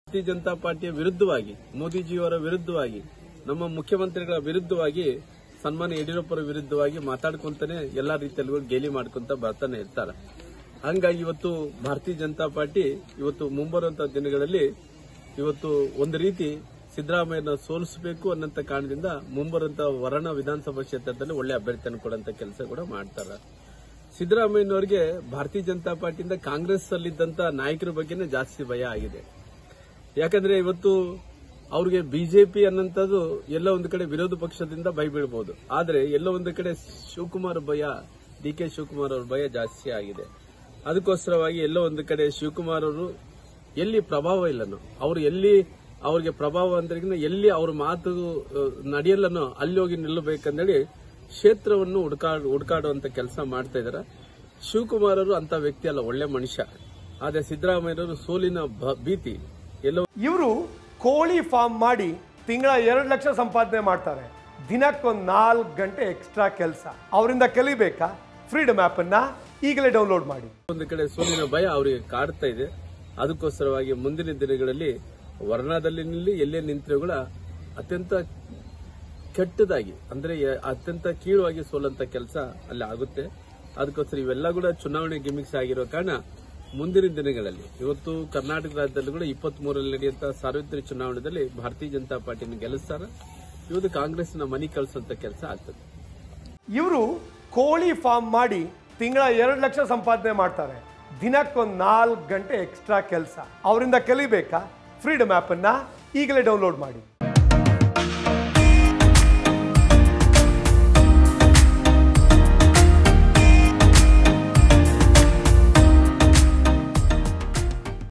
ಭಾರತೀಯ ಜನತಾ ಪಾರ್ಟಿಯ ವಿರುದ್ಧವಾಗಿ ಮೋದಿಜಿಯವರ ವಿರುದ್ಧವಾಗಿ ನಮ್ಮ ಮುಖ್ಯಮಂತ್ರಿಗಳ ವಿರುದ್ಧವಾಗಿ ಸನ್ಮಾನ್ಯ ಯಡಿಯೂರಪ್ಪರ ವಿರುದ್ಧವಾಗಿ ಮಾತಾಡ್ಕೊಂತಾನೆ ಎಲ್ಲಾ ರೀತಿಯಲ್ಲೂ ಗೇಲಿ ಮಾಡ್ಕೊಂತ ಬರ್ತಾನೆ ಇರ್ತಾರೆ ಹಂಗಾಗಿ ಇವತ್ತು ಭಾರತೀಯ ಜನತಾ ಪಾರ್ಟಿ ಇವತ್ತು ಮುಂಬರುವಂತಹ ದಿನಗಳಲ್ಲಿ ಇವತ್ತು ಒಂದು ರೀತಿ ಸಿದ್ದರಾಮಯ್ಯನ ಸೋಲಿಸಬೇಕು ಅನ್ನಂತ ಕಾರಣದಿಂದ ಮುಂಬರುವಂತಹ ವರಣ ವಿಧಾನಸಭಾ ಕ್ಷೇತ್ರದಲ್ಲಿ ಒಳ್ಳೆ ಅಭ್ಯರ್ಥಿಯನ್ನು ಕೊಡುವಂತ ಕೆಲಸ ಕೂಡ ಮಾಡ್ತಾರೆ ಸಿದ್ದರಾಮಯ್ಯನವರಿಗೆ ಭಾರತೀಯ ಜನತಾ ಪಾರ್ಟಿಯಿಂದ ಕಾಂಗ್ರೆಸ್ ಅಲ್ಲಿದ್ದಂತ ನಾಯಕರ ಬಗ್ಗೆನೇ ಜಾಸ್ತಿ ಭಯ ಆಗಿದೆ ಯಾಕಂದ್ರೆ ಇವತ್ತು ಅವ್ರಿಗೆ ಬಿಜೆಪಿ ಅನ್ನಂಥದ್ದು ಎಲ್ಲ ಒಂದು ಕಡೆ ವಿರೋಧ ಪಕ್ಷದಿಂದ ಭಯ ಬೀಳಬಹುದು ಆದ್ರೆ ಎಲ್ಲ ಒಂದು ಕಡೆ ಶಿವಕುಮಾರ್ ಭಯ ಡಿ ಕೆ ಶಿವಕುಮಾರ್ ಅವ್ರ ಭಯ ಜಾಸ್ತಿ ಆಗಿದೆ ಅದಕ್ಕೋಸ್ಕರವಾಗಿ ಎಲ್ಲೋ ಒಂದು ಕಡೆ ಶಿವಕುಮಾರ್ ಅವರು ಎಲ್ಲಿ ಪ್ರಭಾವ ಇಲ್ಲನೋ ಅವ್ರು ಎಲ್ಲಿ ಅವ್ರಿಗೆ ಪ್ರಭಾವ ಅಂದ್ರೆ ಎಲ್ಲಿ ಅವ್ರ ಮಾತು ಅಹ್, ನಡೆಯಲ್ಲನೋ ಅಲ್ಲಿ ಹೋಗಿ ನಿಲ್ಲಬೇಕಂದೇಳಿ ಕ್ಷೇತ್ರವನ್ನು ಹುಡುಕಾಡ್ ಹುಡುಕಾಡುವಂತ ಕೆಲಸ ಮಾಡ್ತಾ ಇದಾರೆ ಶಿವಕುಮಾರ್ ಅವರು ಅಂತ ವ್ಯಕ್ತಿ ಅಲ್ಲ ಒಳ್ಳೆ ಮನುಷ್ಯ ಆದ್ರೆ ಸಿದ್ದರಾಮಯ್ಯನವರು ಸೋಲಿನ ಭ- ಭೀತಿ ಎಲ್ಲೋ ಇವರು ಕೋಳಿ ಫಾರ್ಮ್ ಮಾಡಿ ತಿಂಗಳ ಎರಡು ಲಕ್ಷ ಸಂಪಾದನೆ ಮಾಡ್ತಾರೆ ದಿನಕ್ಕೊಂದು ನಾಲ್ಕು ಗಂಟೆ ಎಕ್ಸ್ಟ್ರಾ ಕೆಲಸ ಅವರಿಂದ ಕಲಿಬೇಕಾ ಫ್ರೀಡಮ್ ಅನ್ನ ಈಗಲೇ ಡೌನ್ಲೋಡ್ ಮಾಡಿ ಒಂದು ಕಡೆ ಸೋಲಿನ ಭಯ ಅವರಿಗೆ ಕಾಡ್ತಾ ಇದೆ ಅದಕ್ಕೋಸ್ಕರವಾಗಿ ಮುಂದಿನ ದಿನಗಳಲ್ಲಿ ವರ್ಣದಲ್ಲಿ ನಿಲ್ಲಿ ಎಲ್ಲೇ ನಿಂತರೂ ಕೂಡ ಅತ್ಯಂತ ಕೆಟ್ಟದಾಗಿ ಅಂದ್ರೆ ಯ- ಅತ್ಯಂತ ಕೀಳುವಾಗಿ ಸೋಲಂತ ಕೆಲಸ ಅಲ್ಲಿ ಆಗುತ್ತೆ ಅದಕ್ಕೋಸ್ಕರ ಇವೆಲ್ಲ ಕೂಡ ಚುನಾವಣೆ ಗಿಮಿಕ್ಸ್ ಆಗಿರೋ ಕಾರಣ ಮುಂದಿನ ದಿನಗಳಲ್ಲಿ ಇವತ್ತು ಕರ್ನಾಟಕ ರಾಜ್ಯದಲ್ಲಿ ಕೂಡ ಇಪ್ಪತ್ತ್ ಮೂರಲ್ಲಿ ನಡೆಯುವಂತ ಸಾರ್ವತ್ರಿಕ ಚುನಾವಣೆಯಲ್ಲಿ ಭಾರತೀಯ ಜನತಾ ಪಾರ್ಟಿನ ಗೆಲ್ಲಿಸ್ತಾರ ಇವತ್ತು ಕಾಂಗ್ರೆಸ್ನ ಮನಿ ಕಳಿಸುವಂತ ಕೆಲಸ ಆಗ್ತದೆ ಇವರು ಕೋಳಿ ಫಾರ್ಮ್ ಮಾಡಿ ತಿಂಗಳ ಎರಡು ಲಕ್ಷ ಸಂಪಾದನೆ ಮಾಡ್ತಾರೆ ದಿನಕ್ಕೊಂದು ನಾಲ್ಕು ಗಂಟೆ ಎಕ್ಸ್ಟ್ರಾ ಕೆಲಸ ಅವರಿಂದ ಕಲಿಬೇಕಾ ಫ್ರೀಡಮ್ ಅನ್ನ ಈಗಲೇ ಡೌನ್ಲೋಡ್ ಮಾಡಿ